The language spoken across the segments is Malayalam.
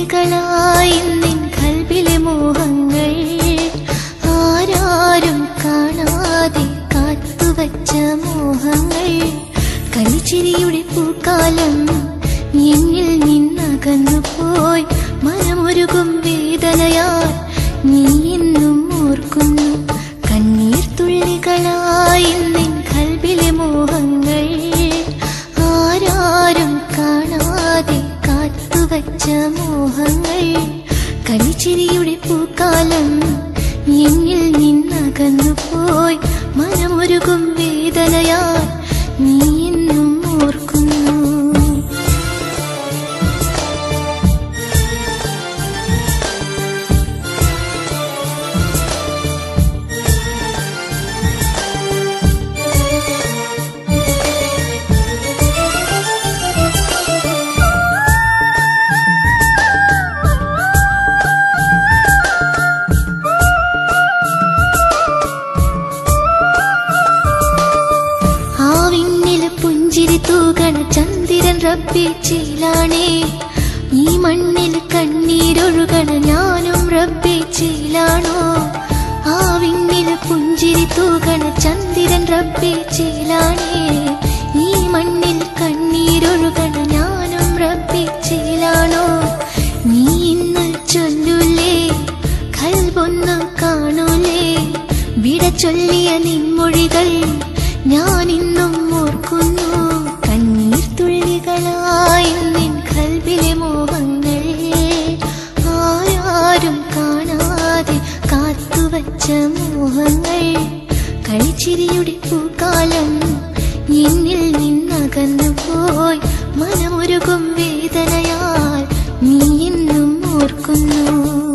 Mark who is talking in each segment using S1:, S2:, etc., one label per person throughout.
S1: കണ്ണീർത്തുള്ളികളായി നിൻ കൽബിലെ മോഹങ്ങൾ ആരാരും കാണാതെ കാത്തുവച്ച മോഹങ്ങൾ കളിച്ചിരിയുടെ പൂക്കാലം എന്നിൽ നിന്നകന്നു പോയി മനമൊരുകും വേദനയാൽ നീ എന്നും ഓർക്കുന്നു കണ്ണീർത്തുള്ളികളായി നിൻ കൽബിലെ മോഹങ്ങൾ ആരാരും കാണാതെ കാത്തുവച്ച മോഹങ്ങൾ കളിച്ചിരിയുടെ പൂക്കാലം എന്നിൽ നിന്നകന്നു പോയി മനമൊരുകും വേദനയാൽ നീ എന്നും ഓർക്കുന്നു ആ വിണ്ണില് പുഞ്ചിരി തൂകണ ചന്ദ്രൻ റബ്ബി ചീലാണേ ഈ മണ്ണിൽ കണ്ണീരൊഴുകണ ഞാനും റബ്ബി ചീലാണോ ആ വിണ്ണില് പുഞ്ചിരി തൂകണ ചന്ദ്രൻ റബ്ബി ചീലാണേ ഈ മണ്ണിൽ കണ്ണീരൊഴുകണ ഞാനും റബ്ബി ചീലാണോ നീ ഇന്ന് ചൊല്ലൂലേ കൽബൊന്നു കാണൂലേ വിട ചൊല്ലിയ നിൻമൊഴികൾ ഞാൻ ഇന്നും ഓർക്കുന്നു കണ്ണീർ തുള്ളികളായി നിൻ കൽബിലെ മോഹങ്ങൾ ആരാരും കാണാതെ കാത്തുവച്ച മോഹങ്ങൾ കളിച്ചിരിയുടെ പൂക്കാലം എന്നിൽ നിന്നകന്നു പോയി മനമൊരുകും വേദനയാൽ നീ എന്നും ഓർക്കുന്നു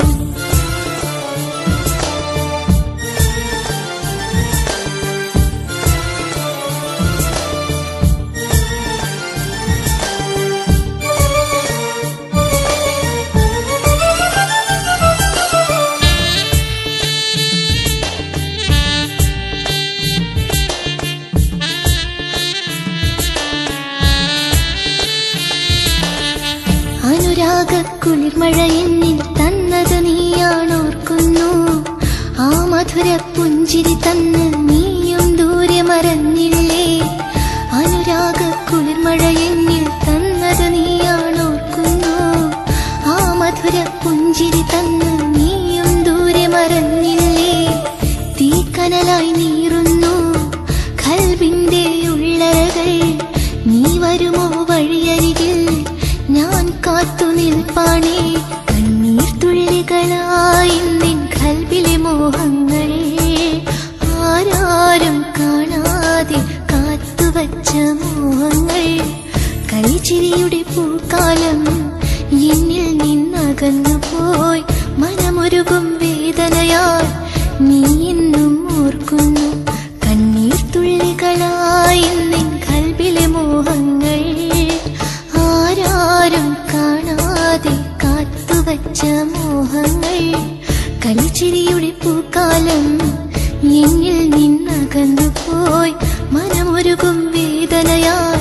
S1: അനുരാഗ കുളിർമഴ എന്നിൽ തന്നത് നീയാണോർക്കുന്നു ആ മധുര പുഞ്ചിരി തന്ന് നീയും ദൂരെ മറഞ്ഞില്ലേ അനുരാഗ കുളിർമഴ എന്നിൽ തന്നത് നീയാണോർക്കുന്നു ആ മധുര പുഞ്ചിരി തന്ന് നീയും ദൂരെ മറഞ്ഞില്ലേ തീക്കനലായി നീറുന്നു കൽവിന്റെ ഉള്ളറകൾ നീ വരുമോ വഴിയരികിൽ ഞാൻ കാത്തു നിൽപ്പാണേ കണ്ണീർ തുള്ളികളായി നിൻ കൽബിലെ മോഹങ്ങൾ ആരാരും കാണാതെ കാത്തുവച്ച മോഹങ്ങൾ കളിച്ചിരിയുടെ പൂക്കാലം എന്നിൽ നിന്നകന്നു പോയി മനമൊരുകും വേദനയാൽ നീ എന്നും ഓർക്കുന്നു കണ്ണീർ തുള്ളികളായി നിൻ കൽബിലെ മോഹങ്ങൾ ആരാരും കാണാതെ കാത്തുവച്ച മോഹങ്ങൾ കളിച്ചിരിയുടെ പൂക്കാലം എന്നിൽ നിന്നകന്നു പോയി മനമൊരുകും വേദനയാൽ